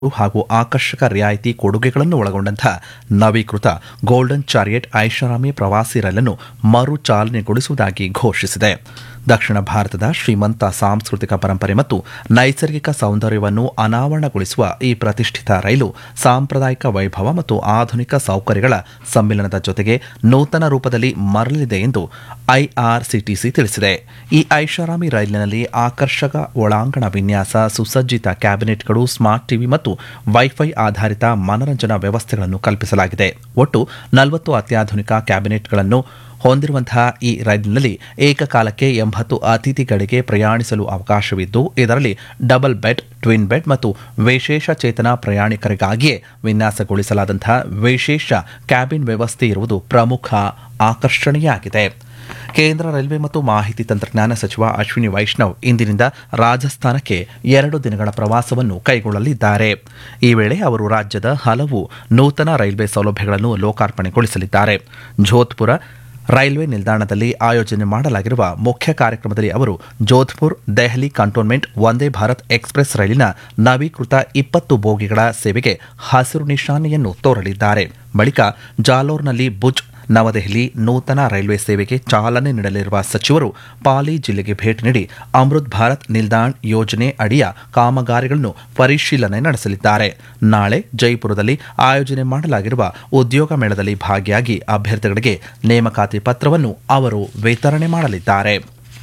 ಹಾಗೂ ಆಕರ್ಷಕ ರಿಯಾಯಿತಿ ಕೊಡುಗೆಗಳನ್ನು ಒಳಗೊಂಡಂತಹ ನವೀಕೃತ ಗೋಲ್ಡನ್ ಚಾರಿಯಟ್ ಐಷಾರಾಮಿ ಪ್ರವಾಸಿ ರೈಲನ್ನು ಮರು ಚಾಲನೆಗೊಳಿಸುವುದಾಗಿ ಘೋಷಿಸಿದೆ ದಕ್ಷಿಣ ಭಾರತದ ಶ್ರೀಮಂತ ಸಾಂಸ್ಕೃತಿಕ ಪರಂಪರೆ ಮತ್ತು ನೈಸರ್ಗಿಕ ಸೌಂದರ್ಯವನ್ನು ಅನಾವರಣಗೊಳಿಸುವ ಈ ಪ್ರತಿಷ್ಠಿತ ರೈಲು ಸಾಂಪ್ರದಾಯಿಕ ವೈಭವ ಮತ್ತು ಆಧುನಿಕ ಸೌಕರ್ಯಗಳ ಸಮ್ಮಿಲನದ ಜೊತೆಗೆ ನೂತನ ರೂಪದಲ್ಲಿ ಮರಳಲಿದೆ ಎಂದು ಐಆರ್ಸಿಟಿಸಿ ತಿಳಿಸಿದೆ ಈ ಐಷಾರಾಮಿ ರೈಲಿನಲ್ಲಿ ಆಕರ್ಷಕ ಒಳಾಂಗಣ ವಿನ್ಯಾಸ ಸುಸಜ್ಜಿತ ಕ್ಯಾಬಿನೆಟ್ಗಳು ಸ್ಮಾರ್ಟ್ ಟಿವಿ ಮತ್ತು ವೈಫೈ ಆಧಾರಿತ ಮನರಂಜನಾ ವ್ಯವಸ್ಥೆಗಳನ್ನು ಕಲ್ಪಿಸಲಾಗಿದೆ ಒಟ್ಟು ನಲವತ್ತು ಅತ್ಯಾಧುನಿಕ ಕ್ಯಾಬಿನೆಟ್ಗಳನ್ನು ಹೊಂದಿರುವಂತಹ ಈ ರೈಲಿನಲ್ಲಿ ಏಕಕಾಲಕ್ಕೆ ಎಂಬತ್ತು ಅತಿಥಿಗಳಿಗೆ ಪ್ರಯಾಣಿಸಲು ಅವಕಾಶವಿದ್ದು ಇದರಲ್ಲಿ ಡಬಲ್ ಬೆಡ್ ಟ್ವಿನ್ ಬೆಡ್ ಮತ್ತು ವಿಶೇಷ ಚೇತನ ಪ್ರಯಾಣಿಕರಿಗಾಗಿಯೇ ವಿನ್ಯಾಸಗೊಳಿಸಲಾದಂತಹ ವಿಶೇಷ ಕ್ಯಾಬಿನ್ ವ್ಯವಸ್ಥೆ ಇರುವುದು ಪ್ರಮುಖ ಆಕರ್ಷಣೆಯಾಗಿದೆ ಕೇಂದ್ರ ರೈಲ್ವೆ ಮತ್ತು ಮಾಹಿತಿ ತಂತ್ರಜ್ಞಾನ ಸಚಿವ ಅಶ್ವಿನಿ ವೈಷ್ಣವ್ ಇಂದಿನಿಂದ ರಾಜಸ್ಥಾನಕ್ಕೆ ಎರಡು ದಿನಗಳ ಪ್ರವಾಸವನ್ನು ಕೈಗೊಳ್ಳಲಿದ್ದಾರೆ ಈ ವೇಳೆ ಅವರು ರಾಜ್ಯದ ಹಲವು ನೂತನ ರೈಲ್ವೆ ಸೌಲಭ್ಯಗಳನ್ನು ಲೋಕಾರ್ಪಣೆಗೊಳಿಸಲಿದ್ದಾರೆ ಜೋಧ್ಪುರ ರೈಲ್ವೆ ನಿಲ್ದಾಣದಲ್ಲಿ ಆಯೋಜನೆ ಮಾಡಲಾಗಿರುವ ಮುಖ್ಯ ಕಾರ್ಯಕ್ರಮದಲ್ಲಿ ಅವರು ಜೋಧ್ಪುರ್ ದೆಹಲಿ ಕಂಟೋನ್ಮೆಂಟ್ ವಂದೇ ಭಾರತ್ ಎಕ್ಸ್ಪ್ರೆಸ್ ರೈಲಿನ ನವೀಕೃತ ಇಪ್ಪತ್ತು ಬೋಗಿಗಳ ಸೇವೆಗೆ ಹಸಿರು ನಿಶಾನೆಯನ್ನು ತೋರಲಿದ್ದಾರೆ ಬಳಿಕ ಜಾಲೋರ್ನಲ್ಲಿ ಭುಜ್ ನವದೆಹಲಿ ನೂತನ ರೈಲ್ವೆ ಸೇವೆಗೆ ಚಾಲನೆ ನೀಡಲಿರುವ ಸಚಿವರು ಪಾಲಿ ಜಿಲ್ಲೆಗೆ ಭೇಟಿ ನೀಡಿ ಅಮೃತ್ ಭಾರತ್ ನಿಲ್ದಾಣ್ ಯೋಜನೆ ಅಡಿಯ ಕಾಮಗಾರಿಗಳನ್ನು ಪರಿಶೀಲನೆ ನಡೆಸಲಿದ್ದಾರೆ ನಾಳೆ ಜೈಪುರದಲ್ಲಿ ಆಯೋಜನೆ ಮಾಡಲಾಗಿರುವ ಉದ್ಯೋಗ ಮೇಳದಲ್ಲಿ ಭಾಗಿಯಾಗಿ ಅಭ್ಯರ್ಥಿಗಳಿಗೆ ನೇಮಕಾತಿ ಪತ್ರವನ್ನು ಅವರು ವಿತರಣೆ ಮಾಡಲಿದ್ದಾರೆ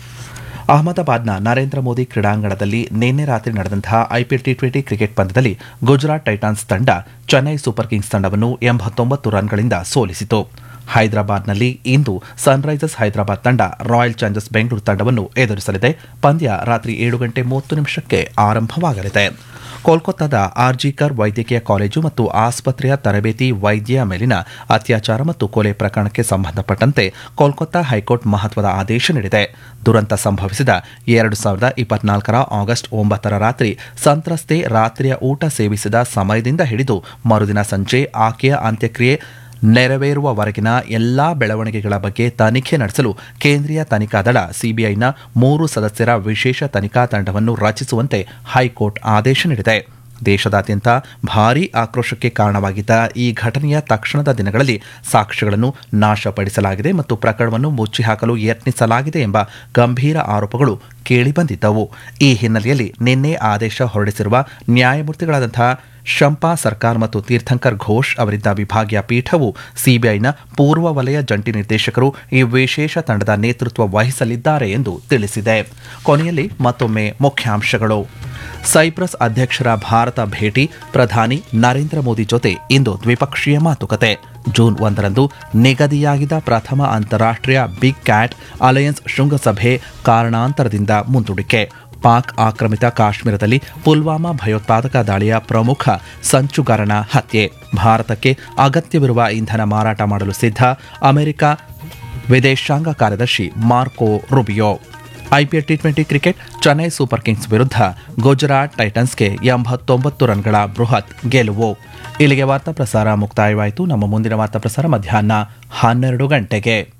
ಅಹಮದಾಬಾದ್ನ ನರೇಂದ್ರ ಮೋದಿ ಕ್ರೀಡಾಂಗಣದಲ್ಲಿ ನಿನ್ನೆ ರಾತ್ರಿ ನಡೆದಂತಹ ಐಪಿಎಲ್ ಟಿ ಟ್ವೆಂಟಿ ಕ್ರಿಕೆಟ್ ಪಂದ್ಯದಲ್ಲಿ ಗುಜರಾತ್ ಟೈಟಾನ್ಸ್ ತಂಡ ಚೆನ್ನೈ ಸೂಪರ್ ಕಿಂಗ್ಸ್ ತಂಡವನ್ನು ಎಂಬತ್ತೊಂಬತ್ತು ರನ್ಗಳಿಂದ ಸೋಲಿಸಿತು ಹೈದರಾಬಾದ್ನಲ್ಲಿ ಇಂದು ಸನ್ರೈಸರ್ಸ್ ಹೈದರಾಬಾದ್ ತಂಡ ರಾಯಲ್ ಚಾಲೆಂಜರ್ಸ್ ಬೆಂಗಳೂರು ತಂಡವನ್ನು ಎದುರಿಸಲಿದೆ ಪಂದ್ಯ ರಾತ್ರಿ ಏಳು ಗಂಟೆ ಮೂವತ್ತು ನಿಮಿಷಕ್ಕೆ ಆರಂಭವಾಗಲಿದೆ ಕೋಲ್ಕತ್ತಾದ ಆರ್ಜಿಕರ್ ವೈದ್ಯಕೀಯ ಕಾಲೇಜು ಮತ್ತು ಆಸ್ಪತ್ರೆಯ ತರಬೇತಿ ವೈದ್ಯ ಮೇಲಿನ ಅತ್ಯಾಚಾರ ಮತ್ತು ಕೊಲೆ ಪ್ರಕರಣಕ್ಕೆ ಸಂಬಂಧಪಟ್ಟಂತೆ ಕೋಲ್ಕತ್ತಾ ಹೈಕೋರ್ಟ್ ಮಹತ್ವದ ಆದೇಶ ನೀಡಿದೆ ದುರಂತ ಸಂಭವಿಸಿದ ಎರಡು ಸಾವಿರದ ಇಪ್ಪತ್ನಾಲ್ಕರ ಆಗಸ್ಟ್ ಒಂಬತ್ತರ ರಾತ್ರಿ ಸಂತ್ರಸ್ತೆ ರಾತ್ರಿಯ ಊಟ ಸೇವಿಸಿದ ಸಮಯದಿಂದ ಹಿಡಿದು ಮರುದಿನ ಸಂಜೆ ಆಕೆಯ ಅಂತ್ಯಕ್ರಿಯೆ ನೆರವೇರುವವರೆಗಿನ ಎಲ್ಲಾ ಬೆಳವಣಿಗೆಗಳ ಬಗ್ಗೆ ತನಿಖೆ ನಡೆಸಲು ಕೇಂದ್ರೀಯ ತನಿಖಾ ದಳ ಸಿಬಿಐನ ಮೂರು ಸದಸ್ಯರ ವಿಶೇಷ ತನಿಖಾ ತಂಡವನ್ನು ರಚಿಸುವಂತೆ ಹೈಕೋರ್ಟ್ ಆದೇಶ ನೀಡಿದೆ ದೇಶದಾದ್ಯಂತ ಭಾರೀ ಆಕ್ರೋಶಕ್ಕೆ ಕಾರಣವಾಗಿದ್ದ ಈ ಘಟನೆಯ ತಕ್ಷಣದ ದಿನಗಳಲ್ಲಿ ಸಾಕ್ಷ್ಯಗಳನ್ನು ನಾಶಪಡಿಸಲಾಗಿದೆ ಮತ್ತು ಪ್ರಕರಣವನ್ನು ಮುಚ್ಚಿಹಾಕಲು ಯತ್ನಿಸಲಾಗಿದೆ ಎಂಬ ಗಂಭೀರ ಆರೋಪಗಳು ಕೇಳಿಬಂದಿದ್ದವು ಈ ಹಿನ್ನೆಲೆಯಲ್ಲಿ ನಿನ್ನೆ ಆದೇಶ ಹೊರಡಿಸಿರುವ ನ್ಯಾಯಮೂರ್ತಿಗಳಾದಂತಹ ಶಂಪಾ ಸರ್ಕಾರ್ ಮತ್ತು ತೀರ್ಥಂಕರ್ ಘೋಷ್ ಅವರಿದ್ದ ವಿಭಾಗೀಯ ಪೀಠವು ಸಿಬಿಐನ ಪೂರ್ವ ವಲಯ ಜಂಟಿ ನಿರ್ದೇಶಕರು ಈ ವಿಶೇಷ ತಂಡದ ನೇತೃತ್ವ ವಹಿಸಲಿದ್ದಾರೆ ಎಂದು ತಿಳಿಸಿದೆ ಕೊನೆಯಲ್ಲಿ ಮತ್ತೊಮ್ಮೆ ಮುಖ್ಯಾಂಶಗಳು ಸೈಪ್ರಸ್ ಅಧ್ಯಕ್ಷರ ಭಾರತ ಭೇಟಿ ಪ್ರಧಾನಿ ನರೇಂದ್ರ ಮೋದಿ ಜೊತೆ ಇಂದು ದ್ವಿಪಕ್ಷೀಯ ಮಾತುಕತೆ ಜೂನ್ ಒಂದರಂದು ನಿಗದಿಯಾಗಿದ್ದ ಪ್ರಥಮ ಅಂತಾರಾಷ್ಟ್ರೀಯ ಬಿಗ್ ಕ್ಯಾಟ್ ಅಲಯನ್ಸ್ ಶೃಂಗಸಭೆ ಕಾರಣಾಂತರದಿಂದ ಮುಂದೂಡಿಕೆ ಪಾಕ್ ಆಕ್ರಮಿತ ಕಾಶ್ಮೀರದಲ್ಲಿ ಪುಲ್ವಾಮಾ ಭಯೋತ್ಪಾದಕ ದಾಳಿಯ ಪ್ರಮುಖ ಸಂಚುಗಾರನ ಹತ್ಯೆ ಭಾರತಕ್ಕೆ ಅಗತ್ಯವಿರುವ ಇಂಧನ ಮಾರಾಟ ಮಾಡಲು ಸಿದ್ಧ ಅಮೆರಿಕ ವಿದೇಶಾಂಗ ಕಾರ್ಯದರ್ಶಿ Marco Rubio IPL T twenty cricket Chennai Super Kings ವಿರುದ್ಧ ಗುಜರಾತ್ ಟೈಟನ್ಸ್ಗೆ ಎಂಬತ್ತೊಂಬತ್ತು ರನ್ಗಳ ಬೃಹತ್ ಗೆಲುವು ಇಲ್ಲಿಗೆ ವಾರ್ತಾ ಪ್ರಸಾರ ಮುಕ್ತಾಯವಾಯಿತು ನಮ್ಮ ಮುಂದಿನ ವಾರ್ತಾ ಪ್ರಸಾರ ಮಧ್ಯಾಹ್ನ ಹನ್ನೆರಡು ಗಂಟೆಗೆ